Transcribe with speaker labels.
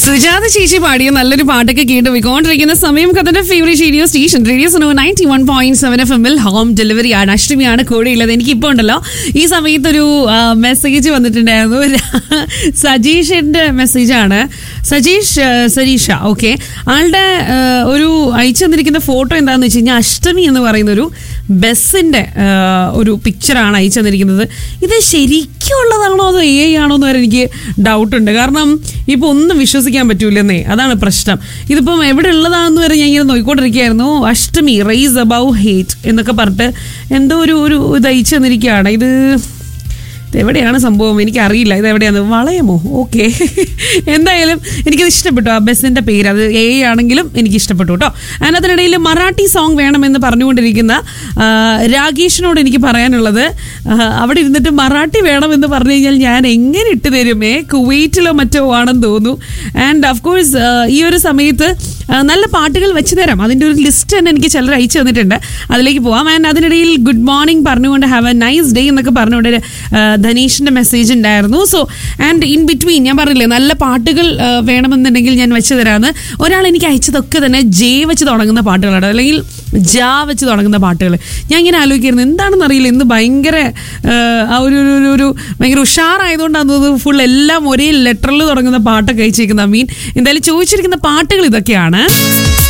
Speaker 1: സുജാത ചേച്ചി പാടിയ നല്ലൊരു പാട്ടൊക്കെ കേട്ട് പോയിക്കൊണ്ടിരിക്കുന്ന സമയം കഥന്റെ favourite radio station radio so ninety one point seven F എമ്മിൽ ഹോം ഡെലിവറി ആണ് അഷ്ടമിയാണ് കൂടെ ഉള്ളത് എനിക്ക് ഇപ്പോൾ ഉണ്ടല്ലോ ഈ സമയത്തൊരു മെസ്സേജ് വന്നിട്ടുണ്ടായിരുന്നു രാ- സജീഷിന്റെ മെസ്സേജാണ് സജീഷ് ആ, സരീഷ ഓക്കെ ആളുടെ ആ, ഒരു അയച്ചു തന്നിരിക്കുന്ന ഫോട്ടോ എന്താണെന്ന് വെച്ച് കഴിഞ്ഞാൽ അഷ്ടമി എന്ന് പറയുന്ന ഒരു ബസ്സിന്റെ ആ, ഒരു പിക്ചറാണ് അയച്ചു തന്നിരിക്കുന്നത് ഇത് ശരിക്കും ഉള്ളതാണോ അതോ എ ഐ ആണോ എന്ന് വരെ എനിക്ക് ഡൗട്ട് ഉണ്ട് കാരണം ഇപ്പൊ ഒന്നും വിശ്വസിക്കാൻ പറ്റൂലെന്നേ അതാണ് പ്രശ്നം ഇതിപ്പം എവിടെ ഉള്ളതാണെന്ന് വരെ ഞാൻ ഇങ്ങനെ നോക്കിക്കൊണ്ടിരിക്കുകയായിരുന്നു അഷ്ടമി റൈസ് അബൌ ഹേറ്റ് എന്നൊക്കെ പറഞ്ഞിട്ട് എന്തോ ഒരു ഒരു ഇത് അയച്ചു തന്നിരിക്കുകയാണ് ഇത് ഇത് എവിടെയാണ് സംഭവം എനിക്കറിയില്ല ഇത് എവിടെയാണ് വളയമോ ഓക്കെ എന്തായാലും എനിക്കത് ഇഷ്ടപ്പെട്ടു ആ ബസ്സിന്റെ പേര് അത് എ ആണെങ്കിലും എനിക്ക് ഇഷ്ടപ്പെട്ടു കേട്ടോ അതിനകത്തിനിടയിൽ മറാഠി സോങ് വേണമെന്ന് പറഞ്ഞുകൊണ്ടിരിക്കുന്ന ആ, രാഗേഷിനോട് എനിക്ക് പറയാനുള്ളത് ആ, അവിടെ ഇരുന്നിട്ട് മറാഠി വേണമെന്ന് പറഞ്ഞു കഴിഞ്ഞാൽ ഞാൻ എങ്ങനെ ഇട്ട് തരുമേ കുവൈറ്റിലോ മറ്റോ ആണെന്ന് തോന്നുന്നു ആൻഡ് ഓഫ് കോഴ്സ് ഈ ഒരു സമയത്ത് ആ, നല്ല പാട്ടുകൾ വെച്ച് തരാം അതിൻ്റെ ഒരു ലിസ്റ്റ് തന്നെ എനിക്ക് ചിലർ അയച്ചു തന്നിട്ടുണ്ട് അതിലേക്ക് പോവാം ആൻഡ് അതിനിടയിൽ ഗുഡ് മോർണിംഗ് പറഞ്ഞുകൊണ്ട് ഹാവ് എ നൈസ് ഡേ എന്നൊക്കെ പറഞ്ഞുകൊണ്ട് ഒരു, ആ, ധനീഷിന്റെ മെസ്സേജ് ഉണ്ടായിരുന്നു സോ ആൻഡ് ഇൻ ബിറ്റ്വീൻ ഞാൻ പറഞ്ഞില്ലേ നല്ല പാട്ടുകൾ ആ, വേണമെന്നുണ്ടെങ്കിൽ ഞാൻ വെച്ച് തരാമെന്ന് ഒരാൾ എനിക്ക് അയച്ചതൊക്കെ തന്നെ ജെ വെച്ച് തുടങ്ങുന്ന പാട്ടുകളാണ് അല്ലെങ്കിൽ ജാ വെച്ച് തുടങ്ങുന്ന പാട്ടുകൾ ഞാൻ ഇങ്ങനെ ആലോചിക്കായിരുന്നു എന്താണെന്ന് അറിയില്ല ഇന്ന് ഭയങ്കര ആ, ആ ഒരു ഒരു- ഒരു ഒരു ഭയങ്കര ഉഷാറായതുകൊണ്ടാണ് തോന്നുന്നത് ഫുൾ എല്ലാം ഒരേ ലെറ്ററിൽ തുടങ്ങുന്ന പാട്ടൊക്കെ അയച്ചേക്കുന്നത് മീൻ എന്തായാലും ചോദിച്ചിരിക്കുന്ന പാട്ടുകൾ ഇതൊക്കെയാണ്